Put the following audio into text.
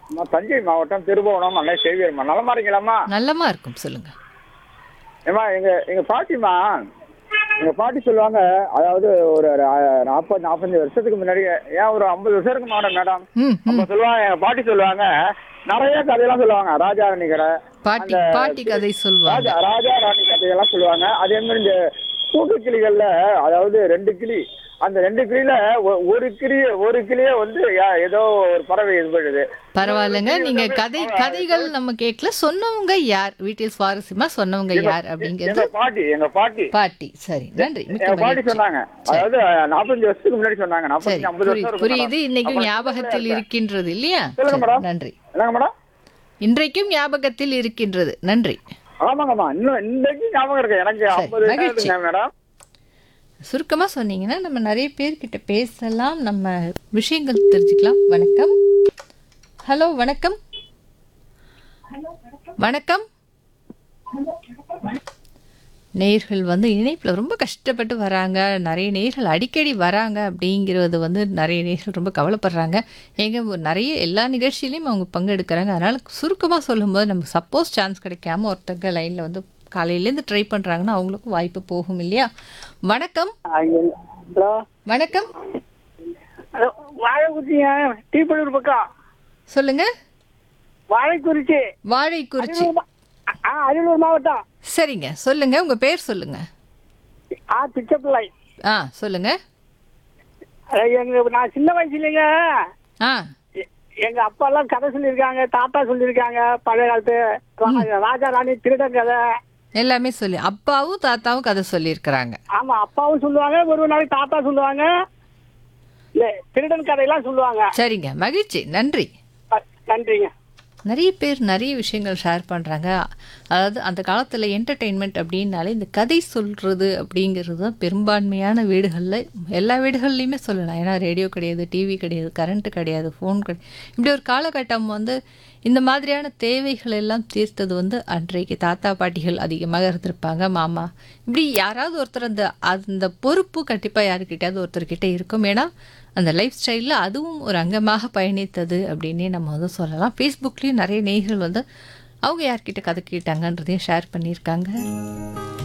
அம்மா, தஞ்சை மாவட்டம் திருபுவனம் அன்னை சேவியர்மா நலமா இருக்கீங்களாம்மா நல்லமா இருக்கும் சொல்லுங்க ஏம்மா எங்க எங்க பாட்டிமா எங்க பாட்டி சொல்லுவாங்க அதாவது ஒரு நாற்பது நாற்பத்தஞ்சு வருஷத்துக்கு முன்னாடி ஏன் ஒரு ஐம்பது வருஷம் இருக்கு மேடம் மேடம் ம் ம் அப்ப சொல்லுவாங்க எங்க பாட்டி சொல்லுவாங்க நிறைய கதையெல்லாம் சொல்லுவாங்க ராஜா ராணி கதை பாட்டி அந்த பாட்டி கதை சொல்லுவாங்க ராஜா ராஜா ராணி கதையெல்லாம் சொல்லுவாங்க அதே மாதிரி இந்த கூட்டு கிளிகள்ல அதாவது ரெண்டு கிளி அந்த ரெண்டு கிளியில ஒ- ஒரு கிளி ஒரு கிளிய வந்து யா- ஏதோ ஒரு பறவை இது பண்ணுது பரவாயில்லைங்க நீங்க கதை கதைகள் நம்ம கேட்கல சொன்னவங்க யார் வீட்டில் சுவாரஸ்யமா சொன்னவங்க யார் அப்படிங்கிறது எங்க பாட்டி எங்க பாட்டி பாட்டி சரி நன்றி மிக்க எங்க பாட்டி மகிழ்ச்சி சொன்னாங்க அதாவது நாற்பத்தஞ்சு வருஷத்துக்கு முன்னாடி சொன்னாங்க சரி நாற்பத்தஞ்சு ஐம்பது புரியுது வருஷம் இருக்கும் புரியுது மேடம். இன்னைக்கும் அப்ப ஞாபகத்தில் இருக்கின்றது இல்லையா சொல்லுங்க சரி, மேடம். நன்றி என்னங்க மேடம் இன்றைக்கும் ஞாபகத்தில் இருக்கின்றது நன்றி ஆமாங்கம்மா இன்னும் இன்னைக்கு ஞாபகம் இருக்கு எனக்கு சரி, ஐம்பது மகிழ்ச்சி. இருக்குங்க மேடம் சுருக்கமா சொன்னீங்கன்னா நம்ம நிறைய பேர்கிட்ட பேசலாம் நம்ம விஷயங்கள் தெரிஞ்சுக்கலாம் வணக்கம் ஹலோ வணக்கம் வணக்கம் நேர்கள் வந்து இணைப்பில் ரொம்ப கஷ்டப்பட்டு வராங்க நிறைய நேர்கள் அடிக்கடி வராங்க அப்படிங்கிறது வந்து நிறைய நேர்கள் ரொம்ப கவலைப்படுறாங்க ஏங்க ஒரு நிறைய எல்லா நிகழ்ச்சியிலையும் அவங்க பங்கெடுக்கிறாங்க அதனால் சுருக்கமாக சொல்லும்போது நமக்கு சப்போஸ் சான்ஸ் கிடைக்காம ஒருத்தங்க லைனில் வந்து காலையிலேருந்து ட்ரை பண்ணுறாங்கன்னா அவங்களுக்கும் வாய்ப்பு போகும் இல்லையா வணக்கம் ஹலோ வணக்கம் ஹலோ வாழைக்குறிச்சிங்க தீப்பள்ளூர் பக்கம் சொல்லுங்க வாழைக்குறிச்சி வாழைக்குறிச்சி அரியலூர் மா- ஆ அரியலூர் மாவட்டம் சரிங்க சொல்லுங்க உங்க பேர் சொல்லுங்க ஆ பிச்சப்பிள்ளை ஆ சொல்லுங்க அது எங்க நான் சின்ன வயசுலங்க ஆ எ- எங்க அப்பா எல்லாம் கதை சொல்லியிருக்காங்க தாத்தா சொல்லியிருக்காங்க பழைய காலத்து ரா- ராஜா ராணி திருடன் கதை எல்லாமே சொல்லி அப்பாவும் தாத்தாவும் கதை சொல்லியிருக்கிறாங்க ஆமா அப்பாவும் சொல்லுவாங்க ஒரு நாளைக்கு தாத்தா சொல்லுவாங்க இல்ல திருடன் கதையெல்லாம் சொல்லுவாங்க சரிங்க மகிழ்ச்சி நன்றி அ- நன்றிங்க நிறைய பேர் நிறைய விஷயங்கள் ஷேர் பண்ணுறாங்க அதாவது அந்த காலத்தில் என்டர்டெயின்மெண்ட் அப்படின்னாலே இந்த கதை சொல்கிறது அப்படிங்கிறது தான் பெரும்பான்மையான வீடுகளில் எல்லா வீடுகள்லையுமே சொல்லலாம் ஏன்னா ரேடியோ கிடையாது டிவி கிடையாது கரண்ட்டு கிடையாது ஃபோன் கிடையாது இப்படி ஒரு காலகட்டம் வந்து இந்த மாதிரியான தேவைகள் எல்லாம் தீர்த்தது வந்து அன்றைக்கு தாத்தா பாட்டிகள் அதிகமாக இருந்திருப்பாங்க மாமா இப்படி யாராவது ஒருத்தர் அந்த அந்த பொறுப்பு கண்டிப்பாக யாருக்கிட்டையாவது ஒருத்தர்கிட்ட இருக்கும் ஏன்னா அந்த லைஃப் ஸ்டைலில் அதுவும் ஒரு அங்கமாக பயணித்தது அப்படின்னே நம்ம வந்து சொல்லலாம் ஃபேஸ்புக்லேயும் நிறைய நேயர்கள் வந்து அவங்க யார்கிட்ட கதை கேட்டாங்கன்றதையும் ஷேர் பண்ணியிருக்காங்க